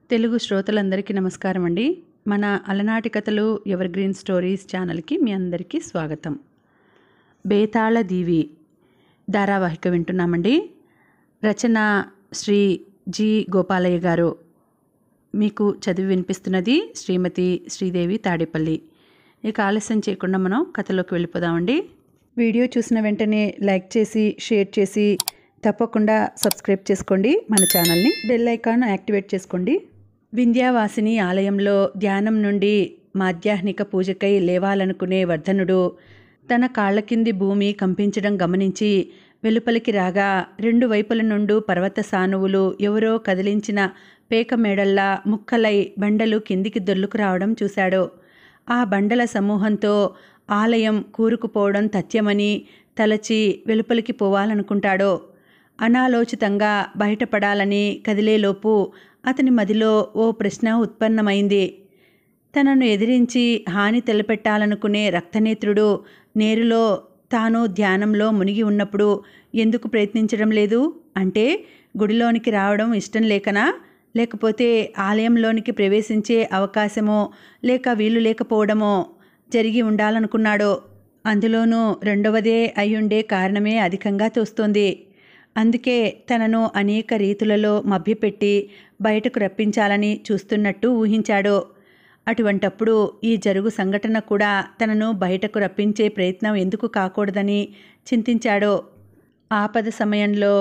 తెలుగు శ్రోతలందరికీ నమస్కారం అండి మన అలనాటి కథలు ఎవర్ గ్రీన్ స్టోరీస్ ఛానల్కి మీ అందరికీ స్వాగతం బేతాళ దీవి ధారావాహిక వింటున్నామండి రచన శ్రీ జి గోపాలయ్య గారు మీకు చదివి వినిపిస్తున్నది శ్రీమతి శ్రీదేవి తాడేపల్లి ఇక ఆలస్యం చేయకుండా మనం కథలోకి వెళ్ళిపోదామండి వీడియో చూసిన వెంటనే లైక్ చేసి షేర్ చేసి తప్పకుండా సబ్స్క్రైబ్ చేసుకోండి మన ఛానల్ని బెల్ ఐకాన్ యాక్టివేట్ చేసుకోండి వింధ్యావాసిని ఆలయంలో ధ్యానం నుండి మాధ్యాహ్నిక పూజకై లేవాలనుకునే వర్ధనుడు తన కాళ్ళ కింది భూమి కంపించడం గమనించి వెలుపలికి రాగా రెండు వైపుల నుండి పర్వత సానువులు ఎవరో కదిలించిన పేక మేడల్లా ముక్కలై బండలు కిందికి దొర్లుకు రావడం చూశాడు ఆ బండల సమూహంతో ఆలయం కూరుకుపోవడం తథ్యమని తలచి వెలుపలికి పోవాలనుకుంటాడో అనాలోచితంగా బయటపడాలని కదిలేలోపు అతని మదిలో ఓ ప్రశ్న ఉత్పన్నమైంది తనను ఎదిరించి హాని తెలపెట్టాలనుకునే రక్తనేత్రుడు నేరులో తాను ధ్యానంలో మునిగి ఉన్నప్పుడు ఎందుకు ప్రయత్నించడం లేదు అంటే గుడిలోనికి రావడం ఇష్టం లేకనా లేకపోతే ఆలయంలోనికి ప్రవేశించే అవకాశమో లేక వీలు లేకపోవడమో జరిగి ఉండాలనుకున్నాడో అందులోనూ రెండవదే అయ్యుండే కారణమే అధికంగా తోస్తోంది అందుకే తనను అనేక రీతులలో మభ్యపెట్టి బయటకు రప్పించాలని చూస్తున్నట్టు ఊహించాడు అటువంటప్పుడు ఈ జరుగు సంఘటన కూడా తనను బయటకు రప్పించే ప్రయత్నం ఎందుకు కాకూడదని చింతించాడో ఆపద సమయంలో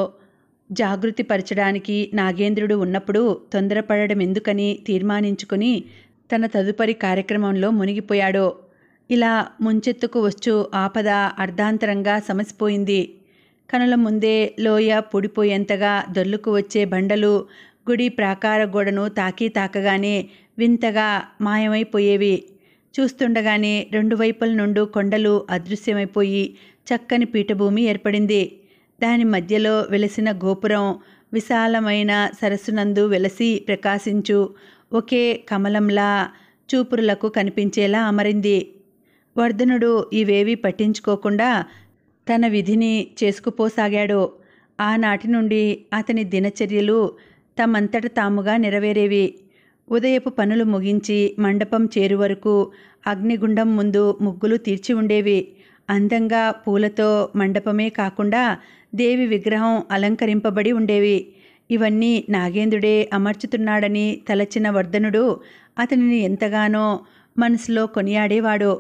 జాగృతి పరచడానికి నాగేంద్రుడు ఉన్నప్పుడు తొందరపడడం ఎందుకని తీర్మానించుకుని తన తదుపరి కార్యక్రమంలో మునిగిపోయాడు ఇలా ముంచెత్తుకు వచ్చు ఆపద అర్ధాంతరంగా సమసిపోయింది కనుల ముందే లోయ పొడిపోయేంతగా దొర్లుకు వచ్చే బండలు గుడి ప్రాకార గోడను తాకి తాకగానే వింతగా మాయమైపోయేవి చూస్తుండగానే రెండు వైపుల నుండి కొండలు అదృశ్యమైపోయి చక్కని పీఠభూమి ఏర్పడింది దాని మధ్యలో వెలసిన గోపురం విశాలమైన సరస్సునందు వెలసి ప్రకాశించు ఒకే కమలంలా చూపురులకు కనిపించేలా అమరింది వర్ధనుడు ఇవేవీ పట్టించుకోకుండా తన విధిని చేసుకుపోసాగాడు ఆనాటి నుండి అతని దినచర్యలు తమంతట తాముగా నెరవేరేవి ఉదయపు పనులు ముగించి మండపం చేరు వరకు అగ్నిగుండం ముందు ముగ్గులు తీర్చి ఉండేవి అందంగా పూలతో మండపమే కాకుండా దేవి విగ్రహం అలంకరింపబడి ఉండేవి ఇవన్నీ నాగేంద్రుడే అమర్చుతున్నాడని తలచిన వర్ధనుడు అతనిని ఎంతగానో మనసులో కొనియాడేవాడు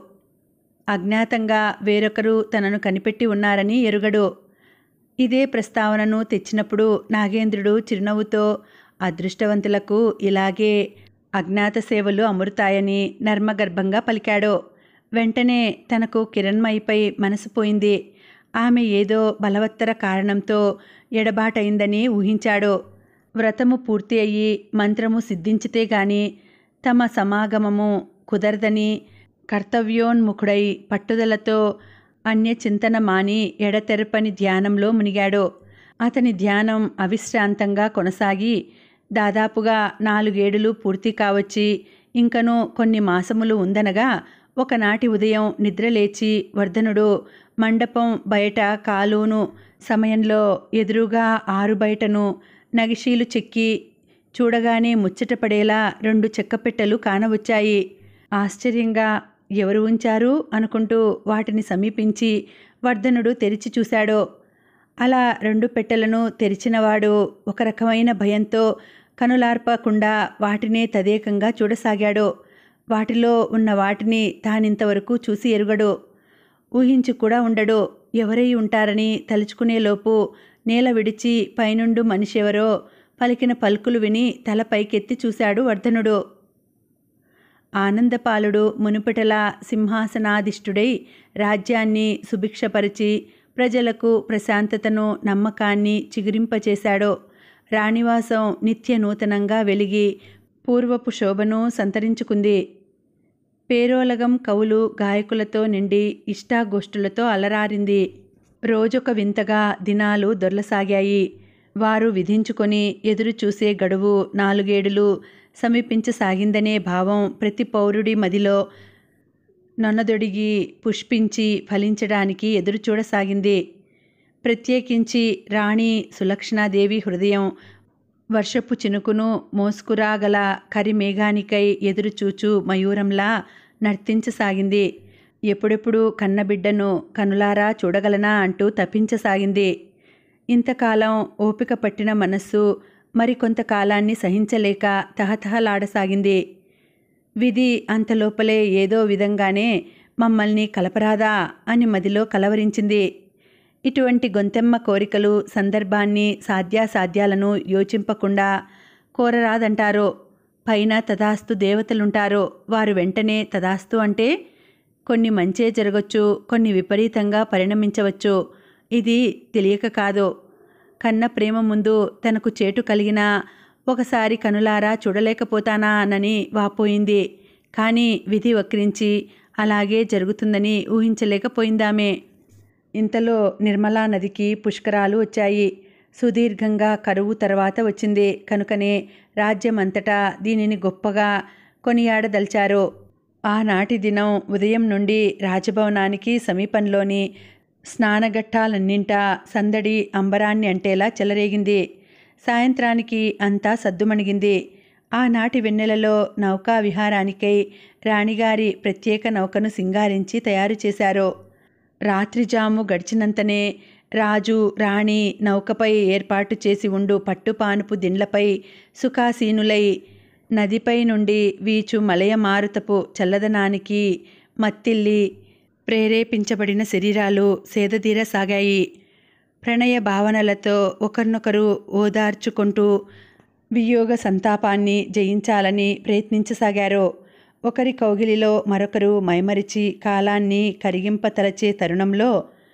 అజ్ఞాతంగా వేరొకరు తనను కనిపెట్టి ఉన్నారని ఎరుగడు ఇదే ప్రస్తావనను తెచ్చినప్పుడు నాగేంద్రుడు చిరునవ్వుతో అదృష్టవంతులకు ఇలాగే అజ్ఞాత సేవలు అమరుతాయని నర్మగర్భంగా పలికాడు వెంటనే తనకు కిరణ్మయిపై మనసు పోయింది ఆమె ఏదో బలవత్తర కారణంతో ఎడబాటైందని ఊహించాడు వ్రతము పూర్తి అయ్యి మంత్రము సిద్ధించితే గాని తమ సమాగమము కుదరదని కర్తవ్యోన్ముఖుడై పట్టుదలతో అన్యచింతన మాని ఎడతెరపని ధ్యానంలో మునిగాడు అతని ధ్యానం అవిశ్రాంతంగా కొనసాగి దాదాపుగా నాలుగేడులు పూర్తి కావచ్చి ఇంకనూ కొన్ని మాసములు ఉందనగా ఒకనాటి ఉదయం నిద్రలేచి వర్ధనుడు మండపం బయట కాలును సమయంలో ఎదురుగా ఆరు బయటను నగిషీలు చెక్కి చూడగానే ముచ్చటపడేలా రెండు చెక్కపెట్టెలు కానవచ్చాయి ఆశ్చర్యంగా ఎవరు ఉంచారు అనుకుంటూ వాటిని సమీపించి వర్ధనుడు తెరిచి చూశాడు అలా రెండు పెట్టెలను తెరిచినవాడు ఒక రకమైన భయంతో కనులార్పకుండా వాటినే తదేకంగా చూడసాగాడు వాటిలో ఉన్న వాటిని తానింతవరకు చూసి ఎరుగడు ఊహించి కూడా ఉండడు ఎవరై ఉంటారని తలుచుకునేలోపు నేల విడిచి పైనుండు మనిషెవరో పలికిన పలుకులు విని తల పైకెత్తి చూశాడు వర్ధనుడు ఆనందపాలుడు మునుపటలా సింహాసనాధిష్ఠుడై రాజ్యాన్ని సుభిక్షపరిచి ప్రజలకు ప్రశాంతతను నమ్మకాన్ని చిగురింపచేశాడు రాణివాసం నిత్య నూతనంగా వెలిగి పూర్వపు శోభను సంతరించుకుంది పేరోలగం కవులు గాయకులతో నిండి ఇష్టాగోష్ఠులతో అలరారింది రోజొక వింతగా దినాలు దొర్లసాగాయి వారు విధించుకొని ఎదురు చూసే గడువు నాలుగేడులు సమీపించసాగిందనే భావం ప్రతి పౌరుడి మదిలో నొన్నదొడిగి పుష్పించి ఫలించడానికి ఎదురు చూడసాగింది ప్రత్యేకించి రాణి సులక్షణాదేవి హృదయం వర్షపు చినుకును మోసుకురాగల కరిమేఘానికై ఎదురుచూచు మయూరంలా నర్తించసాగింది ఎప్పుడెప్పుడు కన్నబిడ్డను కనులారా చూడగలనా అంటూ తప్పించసాగింది ఇంతకాలం ఓపిక పట్టిన మనస్సు మరికొంతకాలాన్ని సహించలేక తహతహలాడసాగింది విధి అంతలోపలే ఏదో విధంగానే మమ్మల్ని కలపరాదా అని మదిలో కలవరించింది ఇటువంటి గొంతెమ్మ కోరికలు సందర్భాన్ని సాధ్యాసాధ్యాలను యోచింపకుండా కోరరాదంటారో పైన తదాస్తు దేవతలుంటారో వారు వెంటనే తదాస్తు అంటే కొన్ని మంచే జరగచ్చు కొన్ని విపరీతంగా పరిణమించవచ్చు ఇది తెలియక కాదు కన్న ప్రేమ ముందు తనకు చేటు కలిగినా ఒకసారి కనులారా చూడలేకపోతానా అనని వాపోయింది కానీ విధి వక్రించి అలాగే జరుగుతుందని ఊహించలేకపోయిందామే ఇంతలో నిర్మలా నదికి పుష్కరాలు వచ్చాయి సుదీర్ఘంగా కరువు తర్వాత వచ్చింది కనుకనే రాజ్యమంతటా దీనిని గొప్పగా కొనియాడదలిచారు ఆనాటి దినం ఉదయం నుండి రాజభవనానికి సమీపంలోని స్నానఘట్టాలన్నింటా సందడి అంబరాన్ని అంటేలా చెలరేగింది సాయంత్రానికి అంతా సద్దుమణిగింది ఆనాటి వెన్నెలలో నౌకా విహారానికై రాణిగారి ప్రత్యేక నౌకను సింగారించి తయారు చేశారు రాత్రిజాము గడిచినంతనే రాజు రాణి నౌకపై ఏర్పాటు చేసి ఉండు పట్టుపానుపు దిండ్లపై సుఖాసీనులై నదిపై నుండి వీచు మలయమారుతపు చల్లదనానికి మత్తిల్లి ప్రేరేపించబడిన శరీరాలు సేదతీరసాగాయి ప్రణయ భావనలతో ఒకరినొకరు ఓదార్చుకుంటూ వియోగ సంతాపాన్ని జయించాలని ప్రయత్నించసాగారు ఒకరి కౌగిలిలో మరొకరు మైమరిచి కాలాన్ని కరిగింపతలచే తరుణంలో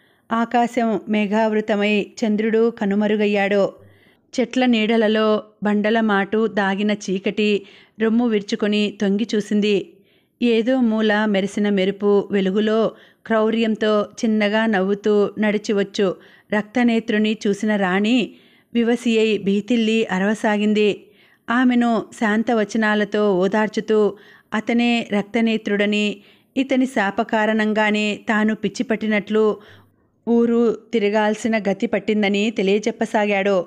ఆకాశం మేఘావృతమై చంద్రుడు కనుమరుగయ్యాడు చెట్ల నీడలలో బండల మాటు దాగిన చీకటి రొమ్ము విరుచుకొని తొంగి చూసింది ఏదో మూల మెరిసిన మెరుపు వెలుగులో క్రౌర్యంతో చిన్నగా నవ్వుతూ నడిచివచ్చు రక్తనేత్రుని చూసిన రాణి వివసి అయి భీతిల్లి అరవసాగింది ఆమెను శాంతవచనాలతో ఓదార్చుతూ అతనే రక్తనేత్రుడని ఇతని శాప కారణంగానే తాను పిచ్చిపట్టినట్లు ఊరు తిరగాల్సిన గతి పట్టిందని తెలియజెప్పసాగాడు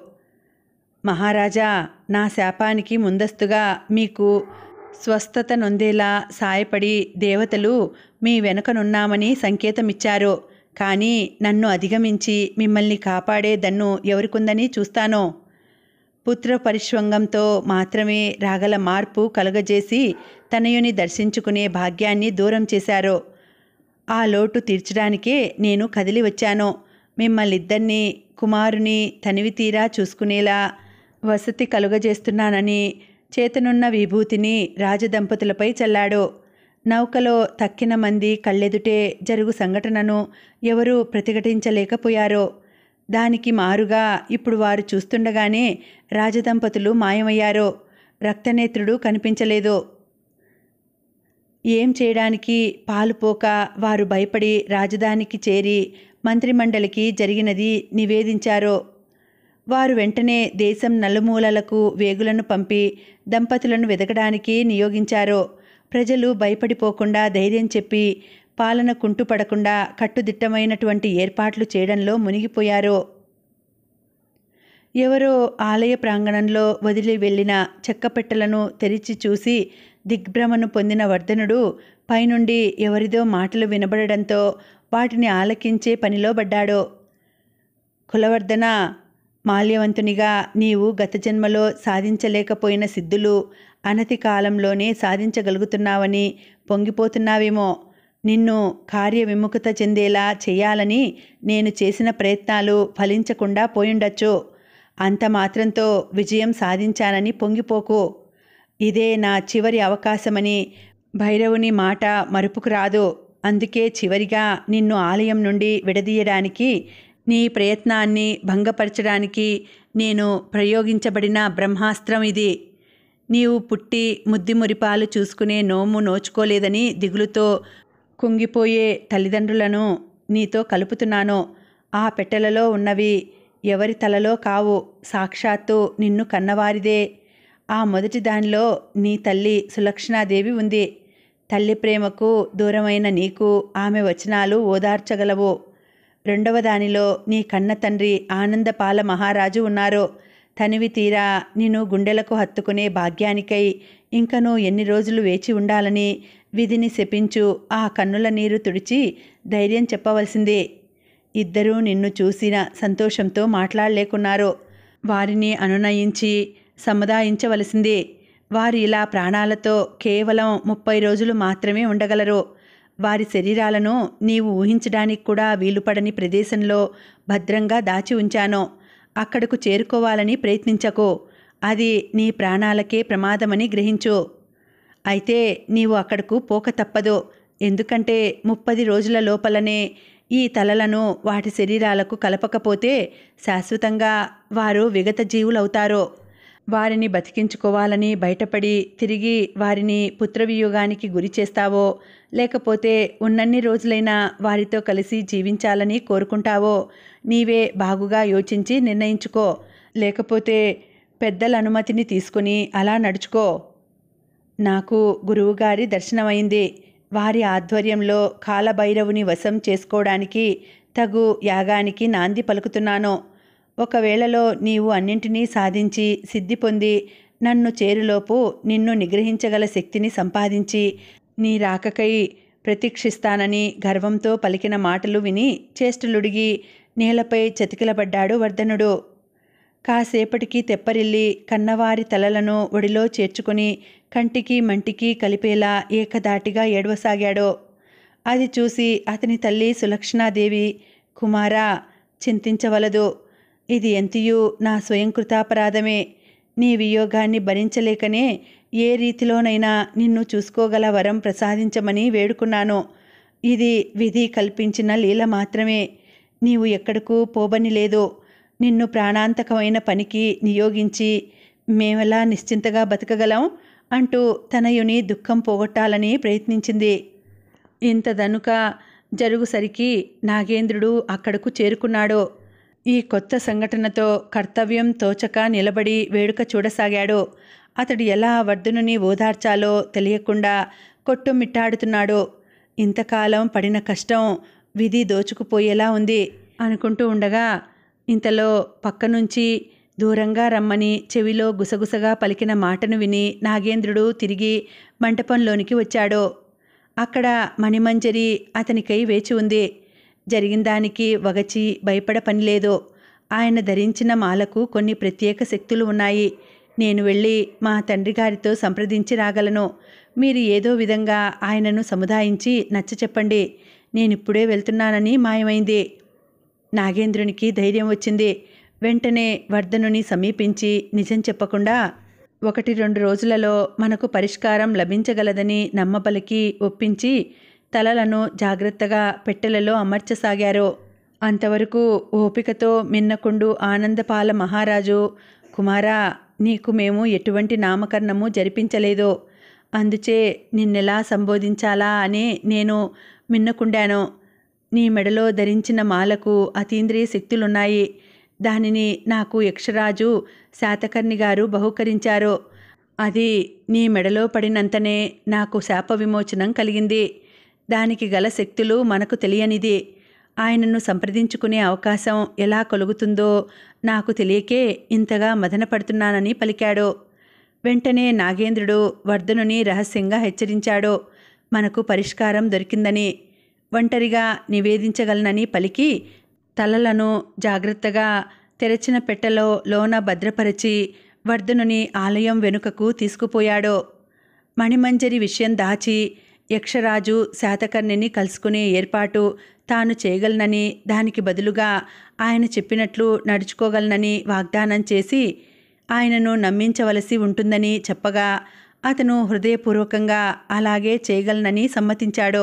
మహారాజా నా శాపానికి ముందస్తుగా మీకు స్వస్థత నొందేలా సాయపడి దేవతలు మీ వెనుకనున్నామని సంకేతమిచ్చారు కానీ నన్ను అధిగమించి మిమ్మల్ని కాపాడే దన్ను ఎవరికుందని చూస్తానో పుత్ర పరిష్వంగంతో మాత్రమే రాగల మార్పు కలుగజేసి తనయుని దర్శించుకునే భాగ్యాన్ని దూరం చేశారు ఆ లోటు తీర్చడానికే నేను కదిలి వచ్చాను మిమ్మల్నిద్దరినీ కుమారుని తనివి తీరా చూసుకునేలా వసతి కలుగజేస్తున్నానని చేతనున్న విభూతిని రాజదంపతులపై చల్లాడు నౌకలో తక్కిన మంది కళ్ళెదుటే జరుగు సంఘటనను ఎవరూ ప్రతిఘటించలేకపోయారు దానికి మారుగా ఇప్పుడు వారు చూస్తుండగానే రాజదంపతులు మాయమయ్యారు రక్తనేత్రుడు కనిపించలేదు ఏం చేయడానికి పాలుపోక వారు భయపడి రాజధానికి చేరి మంత్రిమండలికి జరిగినది నివేదించారు వారు వెంటనే దేశం నలుమూలలకు వేగులను పంపి దంపతులను వెదకడానికి నియోగించారు ప్రజలు భయపడిపోకుండా ధైర్యం చెప్పి పాలన కుంటుపడకుండా కట్టుదిట్టమైనటువంటి ఏర్పాట్లు చేయడంలో మునిగిపోయారు ఎవరో ఆలయ ప్రాంగణంలో వదిలి వెళ్ళిన చెక్కపెట్టెలను తెరిచి చూసి దిగ్భ్రమను పొందిన వర్ధనుడు పైనుండి ఎవరిదో మాటలు వినబడడంతో వాటిని ఆలకించే పనిలో పడ్డాడు కులవర్ధన మాల్యవంతునిగా నీవు గత జన్మలో సాధించలేకపోయిన సిద్ధులు అనతి కాలంలోనే సాధించగలుగుతున్నావని పొంగిపోతున్నావేమో నిన్ను కార్య విముఖత చెందేలా చేయాలని నేను చేసిన ప్రయత్నాలు ఫలించకుండా పోయుండొచ్చు అంత మాత్రంతో విజయం సాధించానని పొంగిపోకు ఇదే నా చివరి అవకాశమని భైరవుని మాట మరుపుకు రాదు అందుకే చివరిగా నిన్ను ఆలయం నుండి విడదీయడానికి నీ ప్రయత్నాన్ని భంగపరచడానికి నేను ప్రయోగించబడిన బ్రహ్మాస్త్రం ఇది నీవు పుట్టి ముద్దిమురిపాలు చూసుకునే నోము నోచుకోలేదని దిగులుతో కుంగిపోయే తల్లిదండ్రులను నీతో కలుపుతున్నాను ఆ పెట్టెలలో ఉన్నవి ఎవరి తలలో కావు సాక్షాత్తు నిన్ను కన్నవారిదే ఆ మొదటి దానిలో నీ తల్లి సులక్షణాదేవి ఉంది తల్లి ప్రేమకు దూరమైన నీకు ఆమె వచనాలు ఓదార్చగలవు రెండవ దానిలో నీ కన్న తండ్రి ఆనందపాల మహారాజు ఉన్నారు తనివి తీరా నిన్ను గుండెలకు హత్తుకునే భాగ్యానికై ఇంకనూ ఎన్ని రోజులు వేచి ఉండాలని విధిని శపించు ఆ కన్నుల నీరు తుడిచి ధైర్యం చెప్పవలసిందే ఇద్దరూ నిన్ను చూసిన సంతోషంతో మాట్లాడలేకున్నారు వారిని అనునయించి సముదాయించవలసిందే వారు ఇలా ప్రాణాలతో కేవలం ముప్పై రోజులు మాత్రమే ఉండగలరు వారి శరీరాలను నీవు ఊహించడానికి కూడా వీలుపడని ప్రదేశంలో భద్రంగా దాచి ఉంచాను అక్కడకు చేరుకోవాలని ప్రయత్నించకు అది నీ ప్రాణాలకే ప్రమాదమని గ్రహించు అయితే నీవు అక్కడకు పోక తప్పదు ఎందుకంటే ముప్పది రోజుల లోపలనే ఈ తలలను వాటి శరీరాలకు కలపకపోతే శాశ్వతంగా వారు విగత జీవులవుతారు వారిని బతికించుకోవాలని బయటపడి తిరిగి వారిని పుత్రవియోగానికి గురి చేస్తావో లేకపోతే ఉన్నన్ని రోజులైనా వారితో కలిసి జీవించాలని కోరుకుంటావో నీవే బాగుగా యోచించి నిర్ణయించుకో లేకపోతే పెద్దల అనుమతిని తీసుకుని అలా నడుచుకో నాకు గురువుగారి దర్శనమైంది వారి ఆధ్వర్యంలో కాలభైరవుని వశం చేసుకోవడానికి తగు యాగానికి నాంది పలుకుతున్నాను ఒకవేళలో నీవు అన్నింటినీ సాధించి సిద్ధి పొంది నన్ను చేరులోపు నిన్ను నిగ్రహించగల శక్తిని సంపాదించి నీ రాకకై ప్రతీక్షిస్తానని గర్వంతో పలికిన మాటలు విని చేష్టలుడిగి నేలపై చతికిలబడ్డాడు వర్ధనుడు కాసేపటికి తెప్పరిల్లి కన్నవారి తలలను ఒడిలో చేర్చుకుని కంటికి మంటికి కలిపేలా ఏకదాటిగా ఏడవసాగాడు అది చూసి అతని తల్లి సులక్షణాదేవి కుమారా చింతించవలదు ఇది ఎంతియూ నా స్వయంకృతాపరాధమే నీ వియోగాన్ని భరించలేకనే ఏ రీతిలోనైనా నిన్ను చూసుకోగల వరం ప్రసాదించమని వేడుకున్నాను ఇది విధి కల్పించిన లీల మాత్రమే నీవు ఎక్కడకు పోబని లేదు నిన్ను ప్రాణాంతకమైన పనికి నియోగించి మేమెలా నిశ్చింతగా బతకగలం అంటూ తనయుని దుఃఖం పోగొట్టాలని ప్రయత్నించింది ఇంతదనుక జరుగుసరికి నాగేంద్రుడు అక్కడకు చేరుకున్నాడు ఈ కొత్త సంఘటనతో కర్తవ్యం తోచక నిలబడి వేడుక చూడసాగాడు అతడు ఎలా వర్ధనుని ఓదార్చాలో తెలియకుండా కొట్టుమిట్టాడుతున్నాడు ఇంతకాలం పడిన కష్టం విధి దోచుకుపోయేలా ఉంది అనుకుంటూ ఉండగా ఇంతలో పక్క నుంచి దూరంగా రమ్మని చెవిలో గుసగుసగా పలికిన మాటను విని నాగేంద్రుడు తిరిగి మంటపంలోనికి వచ్చాడు అక్కడ మణిమంజరి అతనికై వేచి ఉంది జరిగిన దానికి వగచి భయపడ పనిలేదు ఆయన ధరించిన మాలకు కొన్ని ప్రత్యేక శక్తులు ఉన్నాయి నేను వెళ్ళి మా తండ్రి గారితో సంప్రదించి రాగలను మీరు ఏదో విధంగా ఆయనను సముదాయించి నచ్చ చెప్పండి నేనిప్పుడే వెళ్తున్నానని మాయమైంది నాగేంద్రునికి ధైర్యం వచ్చింది వెంటనే వర్ధనుని సమీపించి నిజం చెప్పకుండా ఒకటి రెండు రోజులలో మనకు పరిష్కారం లభించగలదని నమ్మబలికి ఒప్పించి తలలను జాగ్రత్తగా పెట్టెలలో అమర్చసాగారు అంతవరకు ఓపికతో మిన్నకుండు ఆనందపాల మహారాజు కుమారా నీకు మేము ఎటువంటి నామకరణము జరిపించలేదు అందుచే నిన్నెలా సంబోధించాలా అని నేను మిన్నకుండాను నీ మెడలో ధరించిన మాలకు అతీంద్రియ శక్తులున్నాయి దానిని నాకు యక్షరాజు శాతకర్ణి గారు బహుకరించారు అది నీ మెడలో పడినంతనే నాకు శాప విమోచనం కలిగింది దానికి గల శక్తులు మనకు తెలియనిది ఆయనను సంప్రదించుకునే అవకాశం ఎలా కలుగుతుందో నాకు తెలియకే ఇంతగా మదనపడుతున్నానని పలికాడు వెంటనే నాగేంద్రుడు వర్ధనుని రహస్యంగా హెచ్చరించాడు మనకు పరిష్కారం దొరికిందని ఒంటరిగా నివేదించగలనని పలికి తలలను జాగ్రత్తగా తెరచిన పెట్టెలో లోన భద్రపరిచి వర్ధనుని ఆలయం వెనుకకు తీసుకుపోయాడు మణిమంజరి విషయం దాచి యక్షరాజు శాతకర్ణిని కలుసుకునే ఏర్పాటు తాను చేయగలనని దానికి బదులుగా ఆయన చెప్పినట్లు నడుచుకోగలనని వాగ్దానం చేసి ఆయనను నమ్మించవలసి ఉంటుందని చెప్పగా అతను హృదయపూర్వకంగా అలాగే చేయగలనని సమ్మతించాడు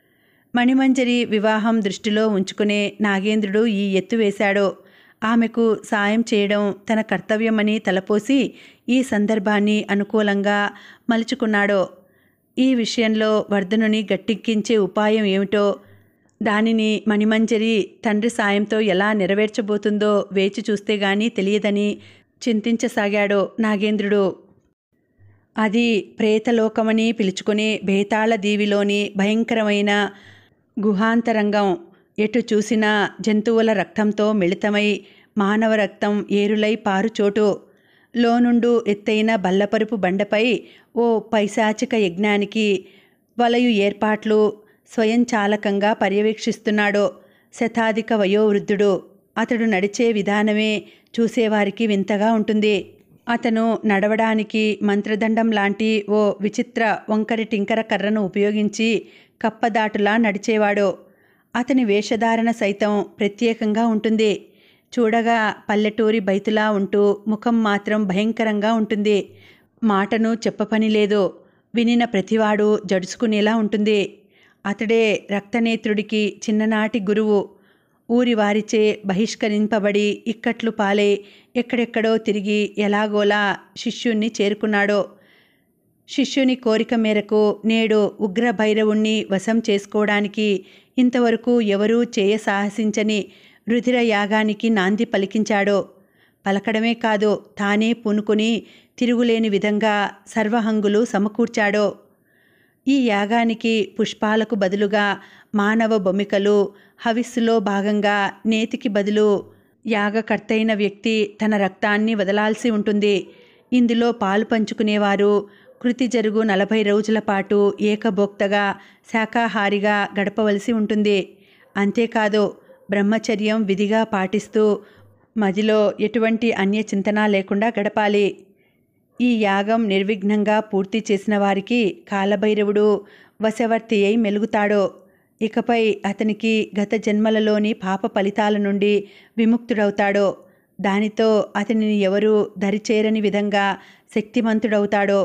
మణిమంజరి వివాహం దృష్టిలో ఉంచుకునే నాగేంద్రుడు ఈ ఎత్తు వేశాడు ఆమెకు సాయం చేయడం తన కర్తవ్యమని తలపోసి ఈ సందర్భాన్ని అనుకూలంగా మలుచుకున్నాడు ఈ విషయంలో వర్ధనుని గట్టెక్కించే ఉపాయం ఏమిటో దానిని మణిమంజరి తండ్రి సాయంతో ఎలా నెరవేర్చబోతుందో వేచి చూస్తే గాని తెలియదని చింతించసాగాడు నాగేంద్రుడు అది ప్రేతలోకమని పిలుచుకునే బేతాళ దీవిలోని భయంకరమైన గుహాంతరంగం ఎటు చూసినా జంతువుల రక్తంతో మిళితమై మానవ రక్తం ఏరులై పారుచోటు లోనుండు ఎత్తైన బల్లపరుపు బండపై ఓ పైశాచిక యజ్ఞానికి వలయు ఏర్పాట్లు స్వయంచాలకంగా పర్యవేక్షిస్తున్నాడు శతాధిక వయోవృద్ధుడు అతడు నడిచే విధానమే చూసేవారికి వింతగా ఉంటుంది అతను నడవడానికి మంత్రదండం లాంటి ఓ విచిత్ర వంకరి టింకర కర్రను ఉపయోగించి కప్పదాటులా నడిచేవాడు అతని వేషధారణ సైతం ప్రత్యేకంగా ఉంటుంది చూడగా పల్లెటూరి బైతులా ఉంటూ ముఖం మాత్రం భయంకరంగా ఉంటుంది మాటను చెప్పపని లేదు వినిన ప్రతివాడు జడుచుకునేలా ఉంటుంది అతడే రక్తనేత్రుడికి చిన్ననాటి గురువు ఊరి వారిచే బహిష్కరింపబడి ఇక్కట్లు పాలై ఎక్కడెక్కడో తిరిగి ఎలాగోలా శిష్యుణ్ణి చేరుకున్నాడో శిష్యుని కోరిక మేరకు నేడు ఉగ్ర భైరవుణ్ణి వశం చేసుకోవడానికి ఇంతవరకు ఎవరూ చేయ సాహసించని రుధిర యాగానికి నాంది పలికించాడో పలకడమే కాదు తానే పూనుకొని తిరుగులేని విధంగా సర్వహంగులు సమకూర్చాడో ఈ యాగానికి పుష్పాలకు బదులుగా మానవ బొమ్మికలు హవిస్సులో భాగంగా నేతికి బదులు యాగకర్తైన వ్యక్తి తన రక్తాన్ని వదలాల్సి ఉంటుంది ఇందులో పాలు పంచుకునేవారు కృతి జరుగు నలభై రోజుల పాటు ఏకభోక్తగా శాకాహారిగా గడపవలసి ఉంటుంది అంతేకాదు బ్రహ్మచర్యం విధిగా పాటిస్తూ మదిలో ఎటువంటి అన్య చింతన లేకుండా గడపాలి ఈ యాగం నిర్విఘ్నంగా పూర్తి చేసిన వారికి కాలభైరవుడు వశవర్తి అయి మెలుగుతాడో ఇకపై అతనికి గత జన్మలలోని పాప ఫలితాల నుండి విముక్తుడవుతాడో దానితో అతనిని ఎవరూ దరిచేరని విధంగా శక్తిమంతుడవుతాడో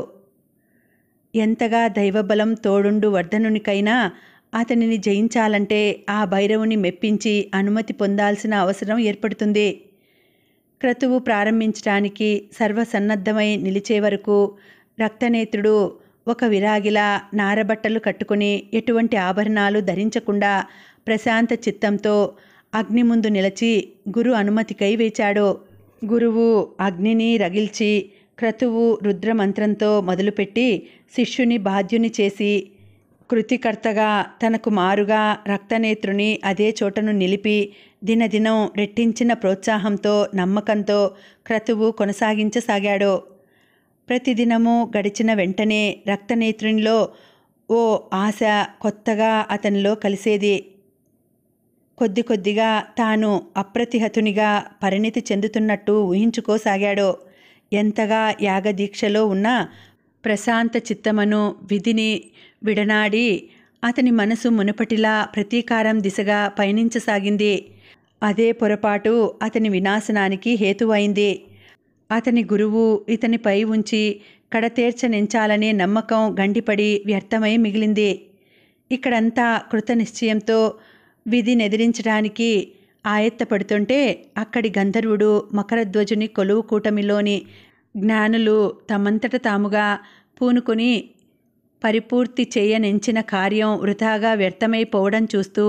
ఎంతగా దైవబలం తోడుండు వర్ధనునికైనా అతనిని జయించాలంటే ఆ భైరవుని మెప్పించి అనుమతి పొందాల్సిన అవసరం ఏర్పడుతుంది క్రతువు ప్రారంభించడానికి సర్వసన్నద్ధమై నిలిచే వరకు రక్తనేత్రుడు ఒక విరాగిలా నారబట్టలు కట్టుకుని ఎటువంటి ఆభరణాలు ధరించకుండా ప్రశాంత చిత్తంతో అగ్ని ముందు నిలచి గురు అనుమతికై వేచాడు గురువు అగ్నిని రగిల్చి క్రతువు రుద్రమంత్రంతో మొదలుపెట్టి శిష్యుని బాధ్యుని చేసి కృతికర్తగా తనకు మారుగా రక్తనేత్రుని అదే చోటను నిలిపి దినదినం రెట్టించిన ప్రోత్సాహంతో నమ్మకంతో క్రతువు కొనసాగించసాగాడు ప్రతిదినము గడిచిన వెంటనే రక్తనేత్రునిలో ఓ ఆశ కొత్తగా అతనిలో కలిసేది కొద్ది కొద్దిగా తాను అప్రతిహతునిగా పరిణితి చెందుతున్నట్టు ఊహించుకోసాగాడు ఎంతగా యాగదీక్షలో ఉన్నా ప్రశాంత చిత్తమను విధిని విడనాడి అతని మనసు మునుపటిలా ప్రతీకారం దిశగా పయనించసాగింది అదే పొరపాటు అతని వినాశనానికి హేతువైంది అతని గురువు ఇతనిపై ఉంచి కడతేర్చనించాలనే నమ్మకం గండిపడి వ్యర్థమై మిగిలింది ఇక్కడంతా కృతనిశ్చయంతో విధినెదిరించడానికి ఆయత్తపడుతుంటే అక్కడి గంధర్వుడు మకరధ్వజుని కొలువు కూటమిలోని జ్ఞానులు తమంతట తాముగా పూనుకొని పరిపూర్తి చేయనెంచిన కార్యం వృధాగా వ్యర్థమైపోవడం చూస్తూ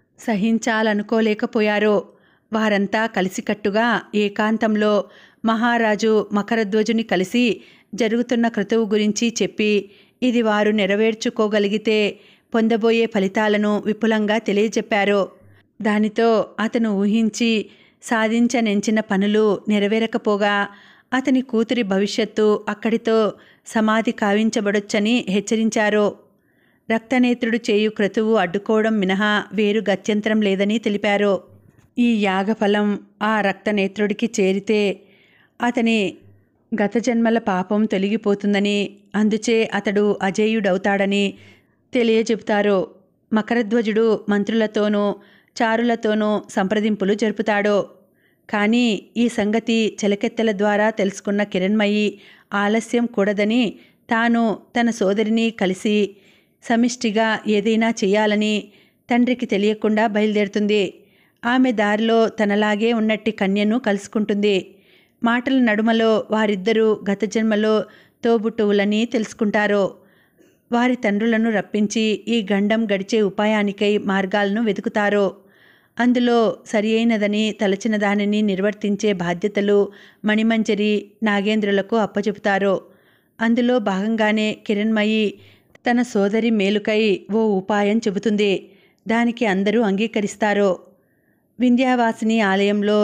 సహించాలనుకోలేకపోయారు వారంతా కలిసికట్టుగా ఏకాంతంలో మహారాజు మకరధ్వజుని కలిసి జరుగుతున్న క్రతువు గురించి చెప్పి ఇది వారు నెరవేర్చుకోగలిగితే పొందబోయే ఫలితాలను విపులంగా తెలియజెప్పారు దానితో అతను ఊహించి సాధించనెంచిన పనులు నెరవేరకపోగా అతని కూతురి భవిష్యత్తు అక్కడితో సమాధి కావించబడొచ్చని హెచ్చరించారు రక్తనేత్రుడు చేయు క్రతువు అడ్డుకోవడం మినహా వేరు గత్యంతరం లేదని తెలిపారు ఈ యాగఫలం ఆ రక్తనేత్రుడికి చేరితే అతని గత జన్మల పాపం తొలగిపోతుందని అందుచే అతడు అజేయుడవుతాడని తెలియజెబుతారు మకరధ్వజుడు మంత్రులతోనూ చారులతోనూ సంప్రదింపులు జరుపుతాడు కానీ ఈ సంగతి చెలకెత్తెల ద్వారా తెలుసుకున్న కిరణ్మయి ఆలస్యం కూడదని తాను తన సోదరిని కలిసి సమిష్టిగా ఏదైనా చేయాలని తండ్రికి తెలియకుండా బయలుదేరుతుంది ఆమె దారిలో తనలాగే ఉన్నట్టి కన్యను కలుసుకుంటుంది మాటల నడుమలో వారిద్దరూ గత జన్మలో తోబుట్టువులని తెలుసుకుంటారు వారి తండ్రులను రప్పించి ఈ గండం గడిచే ఉపాయానికై మార్గాలను వెతుకుతారు అందులో సరి అయినదని తలచిన దానిని నిర్వర్తించే బాధ్యతలు మణిమంజరి నాగేంద్రులకు అప్పచెపుతారు అందులో భాగంగానే కిరణ్మయి తన సోదరి మేలుకై ఓ ఉపాయం చెబుతుంది దానికి అందరూ అంగీకరిస్తారు వింధ్యావాసిని ఆలయంలో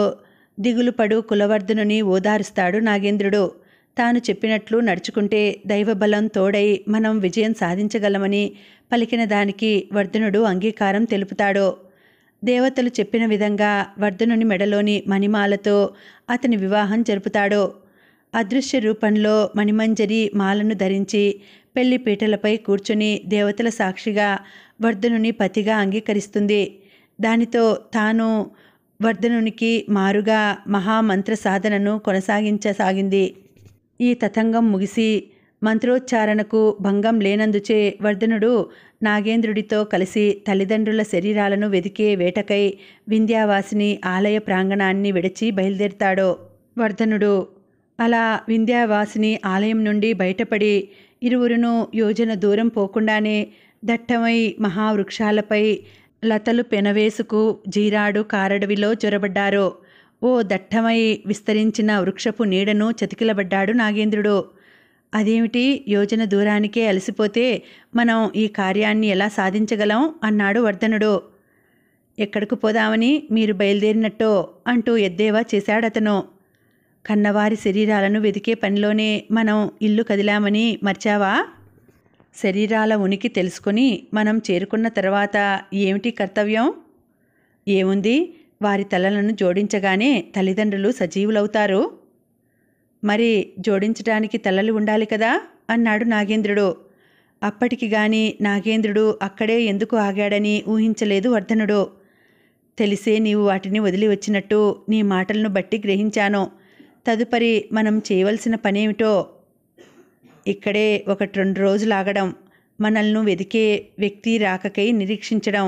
దిగులుపడు కులవర్ధనుని ఓదారుస్తాడు నాగేంద్రుడు తాను చెప్పినట్లు నడుచుకుంటే దైవబలం తోడై మనం విజయం సాధించగలమని పలికిన దానికి వర్ధనుడు అంగీకారం తెలుపుతాడు దేవతలు చెప్పిన విధంగా వర్ధనుని మెడలోని మణిమాలతో అతని వివాహం జరుపుతాడు అదృశ్య రూపంలో మణిమంజరి మాలను ధరించి పెళ్లి పీటలపై కూర్చుని దేవతల సాక్షిగా వర్ధనుని పతిగా అంగీకరిస్తుంది దానితో తాను వర్ధనునికి మారుగా మహామంత్ర సాధనను కొనసాగించసాగింది ఈ తతంగం ముగిసి మంత్రోచ్చారణకు భంగం లేనందుచే వర్ధనుడు నాగేంద్రుడితో కలిసి తల్లిదండ్రుల శరీరాలను వెదికే వేటకై వింధ్యావాసిని ఆలయ ప్రాంగణాన్ని విడిచి బయలుదేరుతాడు వర్ధనుడు అలా వింధ్యావాసిని ఆలయం నుండి బయటపడి ఇరువురును యోజన దూరం పోకుండానే దట్టమై మహావృక్షాలపై లతలు పెనవేసుకు జీరాడు కారడవిలో జొరబడ్డారు ఓ దట్టమై విస్తరించిన వృక్షపు నీడను చతికిలబడ్డాడు నాగేంద్రుడు అదేమిటి యోజన దూరానికే అలసిపోతే మనం ఈ కార్యాన్ని ఎలా సాధించగలం అన్నాడు వర్ధనుడు ఎక్కడికి పోదామని మీరు బయలుదేరినట్టో అంటూ ఎద్దేవా చేశాడతను కన్నవారి శరీరాలను వెదికే పనిలోనే మనం ఇల్లు కదిలామని మర్చావా శరీరాల ఉనికి తెలుసుకొని మనం చేరుకున్న తర్వాత ఏమిటి కర్తవ్యం ఏముంది వారి తలలను జోడించగానే తల్లిదండ్రులు సజీవులవుతారు మరి జోడించడానికి తలలు ఉండాలి కదా అన్నాడు నాగేంద్రుడు అప్పటికి గాని నాగేంద్రుడు అక్కడే ఎందుకు ఆగాడని ఊహించలేదు వర్ధనుడు తెలిసే నీవు వాటిని వదిలి వచ్చినట్టు నీ మాటలను బట్టి గ్రహించాను తదుపరి మనం చేయవలసిన పనేమిటో ఇక్కడే ఒకటి రెండు రోజులు ఆగడం మనల్ని వెదికే వ్యక్తి రాకకై నిరీక్షించడం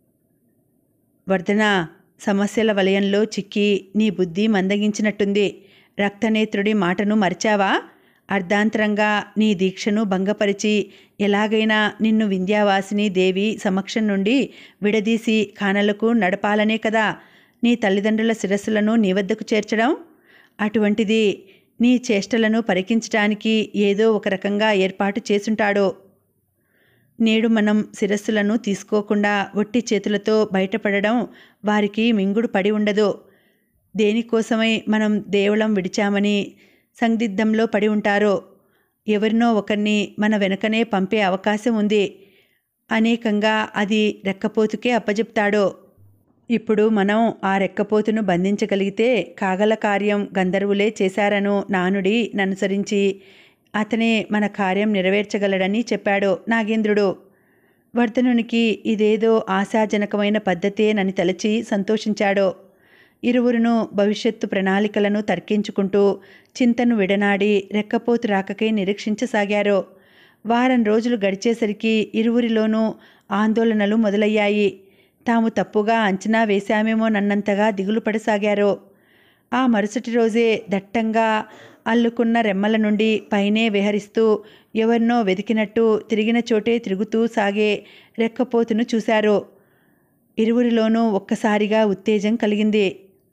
వర్ధన సమస్యల వలయంలో చిక్కి నీ బుద్ధి మందగించినట్టుంది రక్తనేత్రుడి మాటను మరిచావా అర్ధాంతరంగా నీ దీక్షను భంగపరిచి ఎలాగైనా నిన్ను వింధ్యావాసిని దేవి సమక్షం నుండి విడదీసి ఖానలకు నడపాలనే కదా నీ తల్లిదండ్రుల శిరస్సులను నీ వద్దకు చేర్చడం అటువంటిది నీ చేష్టలను పరికించడానికి ఏదో ఒక రకంగా ఏర్పాటు చేసుంటాడు నేడు మనం శిరస్సులను తీసుకోకుండా ఒట్టి చేతులతో బయటపడడం వారికి మింగుడు పడి ఉండదు దేనికోసమై మనం దేవుళం విడిచామని సందిగ్ధంలో పడి ఉంటారో ఎవరినో ఒకరిని మన వెనకనే పంపే అవకాశం ఉంది అనేకంగా అది రెక్కపోతుకే అప్పజెప్తాడో ఇప్పుడు మనం ఆ రెక్కపోతును బంధించగలిగితే కాగల కార్యం గంధర్వులే చేశారను నానుడి ననుసరించి అతనే మన కార్యం నెరవేర్చగలడని చెప్పాడు నాగేంద్రుడు వర్ధనునికి ఇదేదో ఆశాజనకమైన పద్ధతేనని తలచి సంతోషించాడు ఇరువురును భవిష్యత్తు ప్రణాళికలను తర్కించుకుంటూ చింతను విడనాడి రెక్కపోతు రాకకై నిరీక్షించసాగారు వారం రోజులు గడిచేసరికి ఇరువురిలోనూ ఆందోళనలు మొదలయ్యాయి తాము తప్పుగా అంచనా వేశామేమోనన్నంతగా దిగులు పడసాగారు ఆ మరుసటి రోజే దట్టంగా అల్లుకున్న రెమ్మల నుండి పైనే విహరిస్తూ ఎవరినో వెతికినట్టు తిరిగిన చోటే తిరుగుతూ సాగే రెక్కపోతును చూశారు ఇరువురిలోనూ ఒక్కసారిగా ఉత్తేజం కలిగింది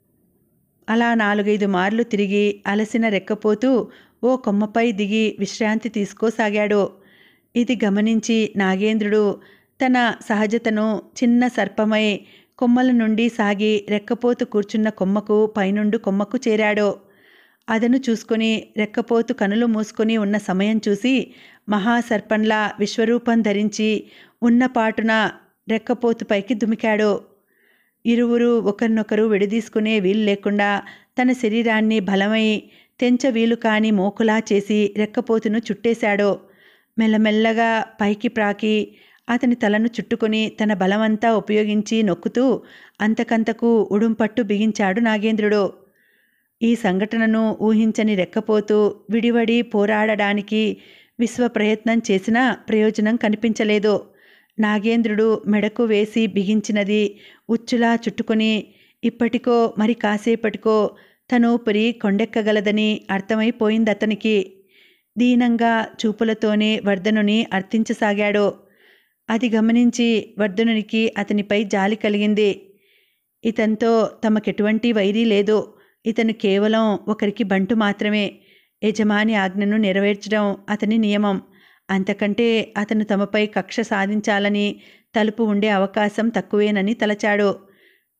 అలా నాలుగైదు మార్లు తిరిగి అలసిన రెక్కపోతూ ఓ కొమ్మపై దిగి విశ్రాంతి తీసుకోసాగాడు ఇది గమనించి నాగేంద్రుడు తన సహజతను చిన్న సర్పమై కొమ్మల నుండి సాగి రెక్కపోతు కూర్చున్న కొమ్మకు పైనుండు కొమ్మకు చేరాడు అదను చూసుకొని రెక్కపోతు కనులు మూసుకొని ఉన్న సమయం చూసి మహాసర్పంలా విశ్వరూపం ధరించి ఉన్న పాటున రెక్కపోతుపైకి దుమికాడు ఇరువురు ఒకరినొకరు విడదీసుకునే వీలు లేకుండా తన శరీరాన్ని బలమై తెంచ వీలు కాని మోకులా చేసి రెక్కపోతును చుట్టేశాడు మెల్లమెల్లగా పైకి ప్రాకి అతని తలను చుట్టుకొని తన బలమంతా ఉపయోగించి నొక్కుతూ అంతకంతకు ఉడుంపట్టు బిగించాడు నాగేంద్రుడు ఈ సంఘటనను ఊహించని రెక్కపోతూ విడివడి పోరాడడానికి విశ్వ ప్రయత్నం చేసినా ప్రయోజనం కనిపించలేదు నాగేంద్రుడు మెడకు వేసి బిగించినది ఉచ్చులా చుట్టుకొని ఇప్పటికో మరి కాసేపటికో తను ఊపిరి కొండెక్కగలదని అర్థమైపోయింది అతనికి దీనంగా చూపులతోనే వర్ధనుని అర్థించసాగాడు అది గమనించి వర్ధనునికి అతనిపై జాలి కలిగింది ఇతంతో తమకెటువంటి వైరీ లేదు ఇతను కేవలం ఒకరికి బంటు మాత్రమే యజమాని ఆజ్ఞను నెరవేర్చడం అతని నియమం అంతకంటే అతను తమపై కక్ష సాధించాలని తలుపు ఉండే అవకాశం తక్కువేనని తలచాడు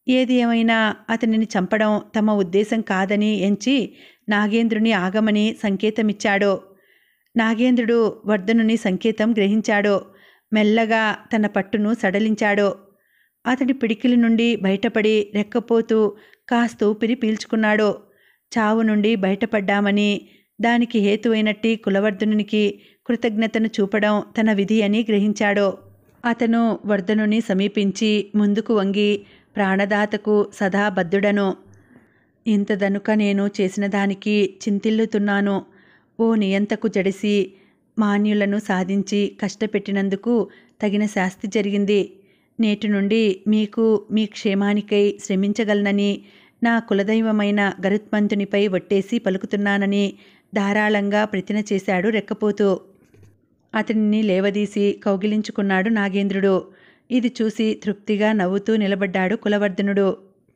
ఏది ఏమైనా అతనిని చంపడం తమ ఉద్దేశం కాదని ఎంచి నాగేంద్రుని ఆగమని సంకేతమిచ్చాడు నాగేంద్రుడు వర్ధనుని సంకేతం గ్రహించాడు మెల్లగా తన పట్టును సడలించాడు అతడి పిడికిలి నుండి బయటపడి రెక్కపోతూ కాస్త ఊపిరి పీల్చుకున్నాడు చావు నుండి బయటపడ్డామని దానికి హేతువైనట్టి కులవర్ధనునికి కృతజ్ఞతను చూపడం తన విధి అని గ్రహించాడు అతను వర్ధనుని సమీపించి ముందుకు వంగి ప్రాణదాతకు సదా బద్ధుడను ఇంతదనుక నేను చేసిన దానికి చింతిల్లుతున్నాను ఓ నియంతకు జడిసి మాన్యులను సాధించి కష్టపెట్టినందుకు తగిన శాస్తి జరిగింది నేటి నుండి మీకు మీ క్షేమానికై శ్రమించగలనని నా కులదైవమైన గరుత్మంతునిపై ఒట్టేసి పలుకుతున్నానని ధారాళంగా ప్రతిన చేశాడు రెక్కపోతూ అతనిని లేవదీసి కౌగిలించుకున్నాడు నాగేంద్రుడు ఇది చూసి తృప్తిగా నవ్వుతూ నిలబడ్డాడు కులవర్ధనుడు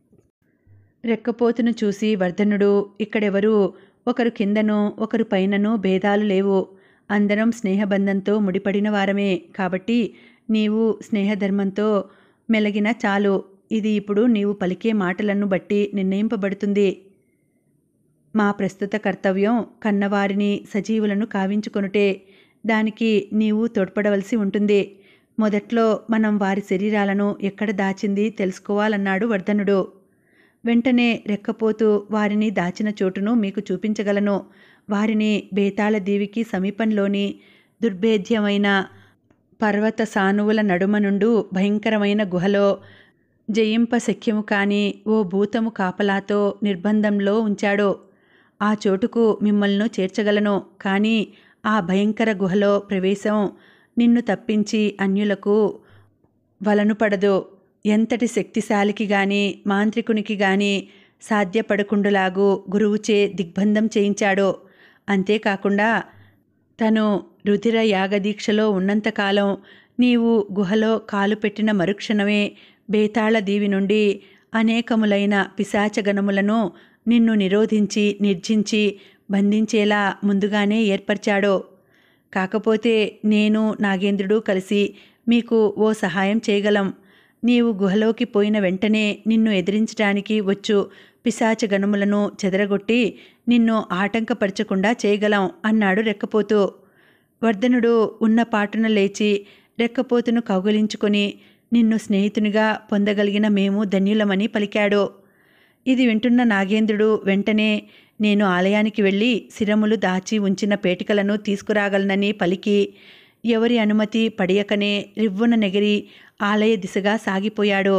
రెక్కపోతును చూసి వర్ధనుడు ఇక్కడెవరూ ఒకరు కిందను ఒకరు పైనను భేదాలు లేవు అందరం స్నేహబంధంతో ముడిపడిన వారమే కాబట్టి నీవు స్నేహధర్మంతో మెలగిన చాలు ఇది ఇప్పుడు నీవు పలికే మాటలను బట్టి నిర్ణయింపబడుతుంది మా ప్రస్తుత కర్తవ్యం కన్నవారిని సజీవులను కావించుకొనుటే దానికి నీవు తోడ్పడవలసి ఉంటుంది మొదట్లో మనం వారి శరీరాలను ఎక్కడ దాచింది తెలుసుకోవాలన్నాడు వర్ధనుడు వెంటనే రెక్కపోతూ వారిని దాచిన చోటును మీకు చూపించగలను వారిని బేతాళ దీవికి సమీపంలోని దుర్భేద్యమైన పర్వత సానువుల నడుమ నుండు భయంకరమైన గుహలో జయింప శక్యము కాని ఓ భూతము కాపలాతో నిర్బంధంలో ఉంచాడు ఆ చోటుకు మిమ్మల్ని చేర్చగలను కానీ ఆ భయంకర గుహలో ప్రవేశం నిన్ను తప్పించి అన్యులకు వలనుపడదు ఎంతటి శక్తిశాలికి గాని మాంత్రికునికి గాని సాధ్యపడకుండులాగు గురువుచే దిగ్బంధం చేయించాడు అంతేకాకుండా తను రుధిర యాగదీక్షలో ఉన్నంతకాలం నీవు గుహలో కాలు పెట్టిన మరుక్షణమే బేతాళ దీవి నుండి అనేకములైన పిశాచగణములను నిన్ను నిరోధించి నిర్జించి బంధించేలా ముందుగానే ఏర్పరిచాడు కాకపోతే నేను నాగేంద్రుడు కలిసి మీకు ఓ సహాయం చేయగలం నీవు గుహలోకి పోయిన వెంటనే నిన్ను ఎదిరించడానికి వచ్చు పిశాచ గణములను చెదరగొట్టి నిన్ను ఆటంకపరచకుండా చేయగలం అన్నాడు రెక్కపోతూ వర్ధనుడు ఉన్న పాటున లేచి రెక్కపోతును కౌగలించుకొని నిన్ను స్నేహితునిగా పొందగలిగిన మేము ధన్యులమని పలికాడు ఇది వింటున్న నాగేంద్రుడు వెంటనే నేను ఆలయానికి వెళ్ళి శిరములు దాచి ఉంచిన పేటికలను తీసుకురాగలనని పలికి ఎవరి అనుమతి పడియకనే రివ్వున నెగిరి ఆలయ దిశగా సాగిపోయాడు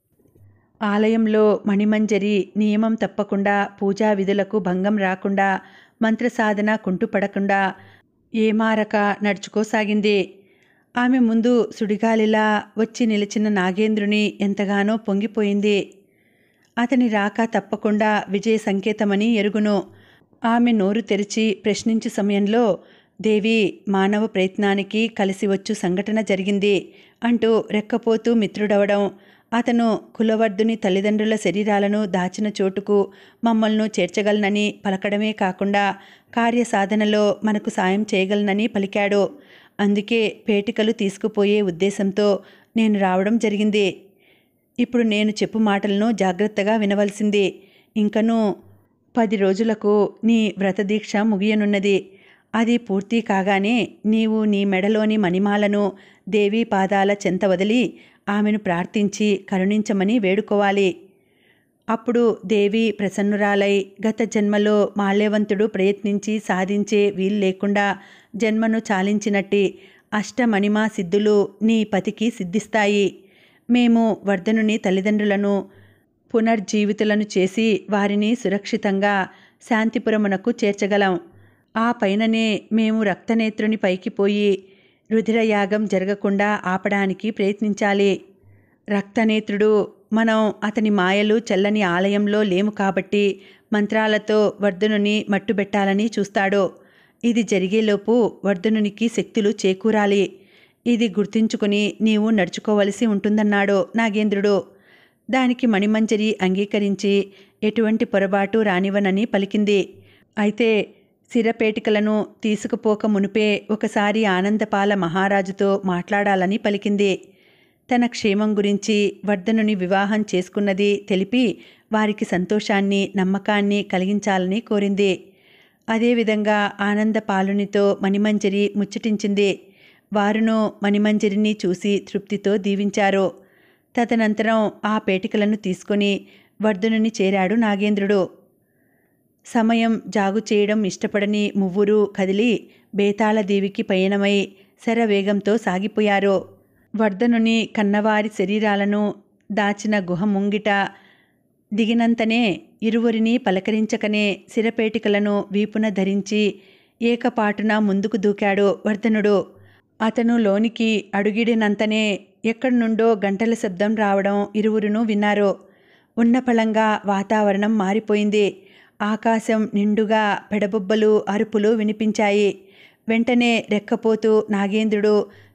ఆలయంలో మణిమంజరి నియమం తప్పకుండా పూజా విధులకు భంగం రాకుండా మంత్రసాధన కుంటుపడకుండా ఏమారక నడుచుకోసాగింది ఆమె ముందు సుడిగాలిలా వచ్చి నిలిచిన నాగేంద్రుని ఎంతగానో పొంగిపోయింది అతని రాక తప్పకుండా విజయ సంకేతమని ఎరుగును ఆమె నోరు తెరిచి ప్రశ్నించు సమయంలో దేవి మానవ ప్రయత్నానికి కలిసి వచ్చు సంఘటన జరిగింది అంటూ రెక్కపోతూ మిత్రుడవడం అతను కులవర్ధుని తల్లిదండ్రుల శరీరాలను దాచిన చోటుకు మమ్మల్ని చేర్చగలనని పలకడమే కాకుండా కార్యసాధనలో మనకు సాయం చేయగలనని పలికాడు అందుకే పేటికలు తీసుకుపోయే ఉద్దేశంతో నేను రావడం జరిగింది ఇప్పుడు నేను చెప్పు మాటలను జాగ్రత్తగా వినవలసింది ఇంకనూ పది రోజులకు నీ వ్రతదీక్ష ముగియనున్నది అది పూర్తి కాగానే నీవు నీ మెడలోని మణిమాలను దేవి పాదాల చెంత వదిలి ఆమెను ప్రార్థించి కరుణించమని వేడుకోవాలి అప్పుడు దేవి ప్రసన్నురాలై గత జన్మలో మాల్యవంతుడు ప్రయత్నించి సాధించే వీలు లేకుండా జన్మను చాలించినట్టి అష్టమణిమా సిద్ధులు నీ పతికి సిద్ధిస్తాయి మేము వర్ధనుని తల్లిదండ్రులను పునర్జీవితులను చేసి వారిని సురక్షితంగా శాంతిపురమునకు చేర్చగలం ఆ పైననే మేము రక్తనేత్రుని పైకి పోయి రుధిరయాగం జరగకుండా ఆపడానికి ప్రయత్నించాలి రక్తనేత్రుడు మనం అతని మాయలు చెల్లని ఆలయంలో లేము కాబట్టి మంత్రాలతో వర్ధనుని మట్టుబెట్టాలని చూస్తాడు ఇది జరిగేలోపు వర్ధనునికి శక్తులు చేకూరాలి ఇది గుర్తుంచుకుని నీవు నడుచుకోవలసి ఉంటుందన్నాడు నాగేంద్రుడు దానికి మణిమంజరి అంగీకరించి ఎటువంటి పొరపాటు రానివనని పలికింది అయితే సిరపేటికలను తీసుకుపోక మునిపే ఒకసారి ఆనందపాల మహారాజుతో మాట్లాడాలని పలికింది తన క్షేమం గురించి వర్ధనుని వివాహం చేసుకున్నది తెలిపి వారికి సంతోషాన్ని నమ్మకాన్ని కలిగించాలని కోరింది అదేవిధంగా ఆనంద పాలునితో మణిమంజరి ముచ్చటించింది వారును మణిమంజరిని చూసి తృప్తితో దీవించారు తదనంతరం ఆ పేటికలను తీసుకొని వర్ధనుని చేరాడు నాగేంద్రుడు సమయం జాగు చేయడం ఇష్టపడని మువ్వురు కదిలి బేతాళదేవికి పయనమై శరవేగంతో సాగిపోయారు వర్ధనుని కన్నవారి శరీరాలను దాచిన గుహ ముంగిట దిగినంతనే ఇరువురిని పలకరించకనే శిరపేటికలను వీపున ధరించి ఏకపాటున ముందుకు దూకాడు వర్ధనుడు అతను లోనికి అడుగిడినంతనే ఎక్కడి నుండో గంటల శబ్దం రావడం ఇరువురును విన్నారు ఉన్నపళంగా వాతావరణం మారిపోయింది ఆకాశం నిండుగా పెడబొబ్బలు అరుపులు వినిపించాయి వెంటనే రెక్కపోతూ నాగేంద్రుడు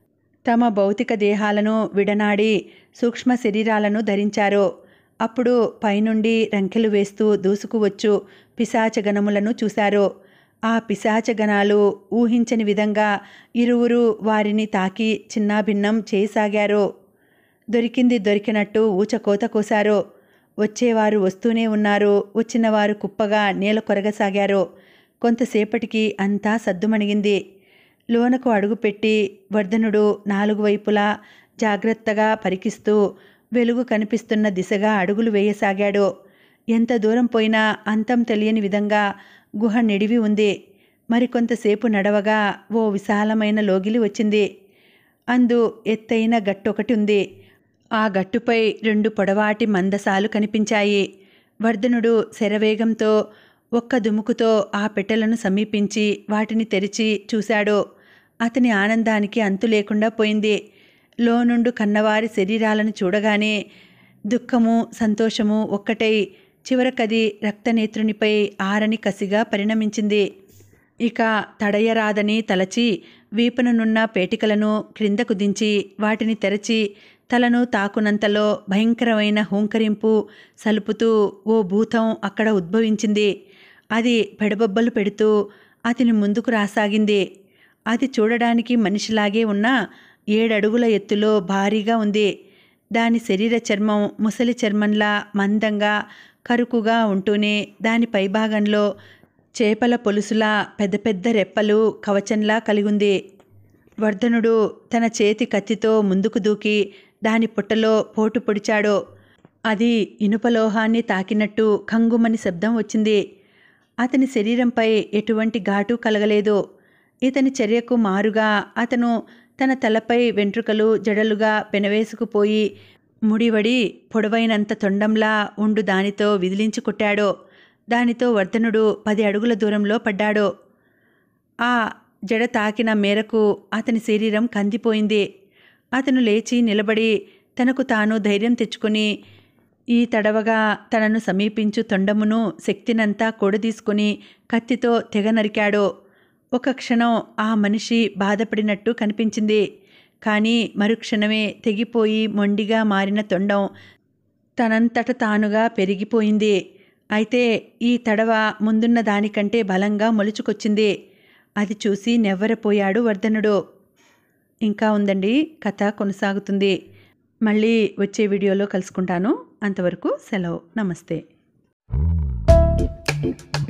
తమ భౌతిక దేహాలను విడనాడి సూక్ష్మ శరీరాలను ధరించారు అప్పుడు పైనుండి రంకెలు వేస్తూ దూసుకువచ్చు పిశాచగణములను చూశారు ఆ పిశాచగణాలు ఊహించని విధంగా ఇరువురు వారిని తాకి చిన్నాభిన్నం చేయసాగారు దొరికింది దొరికినట్టు ఊచకోత కోశారు వచ్చేవారు వస్తూనే ఉన్నారు వచ్చినవారు కుప్పగా నేల కొరగసాగారు కొంతసేపటికి అంతా సద్దుమణిగింది లోనకు అడుగుపెట్టి వర్ధనుడు నాలుగు వైపులా జాగ్రత్తగా పరికిస్తూ వెలుగు కనిపిస్తున్న దిశగా అడుగులు వేయసాగాడు ఎంత దూరం పోయినా అంతం తెలియని విధంగా గుహ నిడివి ఉంది మరికొంతసేపు నడవగా ఓ విశాలమైన లోగిలి వచ్చింది అందు ఎత్తైన గట్టొకటి ఉంది ఆ గట్టుపై రెండు పొడవాటి మందసాలు కనిపించాయి వర్ధనుడు శరవేగంతో ఒక్క దుముకుతో ఆ పెట్టెలను సమీపించి వాటిని తెరిచి చూశాడు అతని ఆనందానికి అంతు లేకుండా పోయింది లోనుండు కన్నవారి శరీరాలను చూడగానే దుఃఖము సంతోషము ఒక్కటై చివరకది రక్తనేత్రునిపై ఆరని కసిగా పరిణమించింది ఇక తడయరాదని తలచి వీపుననున్న పేటికలను క్రిందకు దించి వాటిని తెరచి తలను తాకునంతలో భయంకరమైన హూంకరింపు సలుపుతూ ఓ భూతం అక్కడ ఉద్భవించింది అది పెడబొబ్బలు పెడుతూ అతని ముందుకు రాసాగింది అది చూడడానికి మనిషిలాగే ఉన్న ఏడడుగుల ఎత్తులో భారీగా ఉంది దాని శరీర చర్మం ముసలి చర్మంలా మందంగా కరుకుగా ఉంటూనే దాని పైభాగంలో చేపల పొలుసులా పెద్ద పెద్ద రెప్పలు కవచంలా కలిగుంది వర్ధనుడు తన చేతి కత్తితో ముందుకు దూకి దాని పుట్టలో పోటు పొడిచాడు అది ఇనుపలోహాన్ని తాకినట్టు కంగుమని శబ్దం వచ్చింది అతని శరీరంపై ఎటువంటి ఘాటు కలగలేదు ఇతని చర్యకు మారుగా అతను తన తలపై వెంట్రుకలు జడలుగా పెనవేసుకుపోయి ముడివడి పొడవైనంత తొండంలా ఉండు దానితో విదిలించి కొట్టాడు దానితో వర్ధనుడు పది అడుగుల దూరంలో పడ్డాడు ఆ జడ తాకిన మేరకు అతని శరీరం కందిపోయింది అతను లేచి నిలబడి తనకు తాను ధైర్యం తెచ్చుకొని ఈ తడవగా తనను సమీపించు తొండమును శక్తినంతా కూడదీసుకుని కత్తితో తెగ నరికాడు ఒక క్షణం ఆ మనిషి బాధపడినట్టు కనిపించింది కానీ మరుక్షణమే తెగిపోయి మొండిగా మారిన తొండం తనంతట తానుగా పెరిగిపోయింది అయితే ఈ తడవ ముందున్న దానికంటే బలంగా మొలుచుకొచ్చింది అది చూసి నెవ్వరపోయాడు వర్ధనుడు ఇంకా ఉందండి కథ కొనసాగుతుంది మళ్ళీ వచ్చే వీడియోలో కలుసుకుంటాను అంతవరకు సెలవు నమస్తే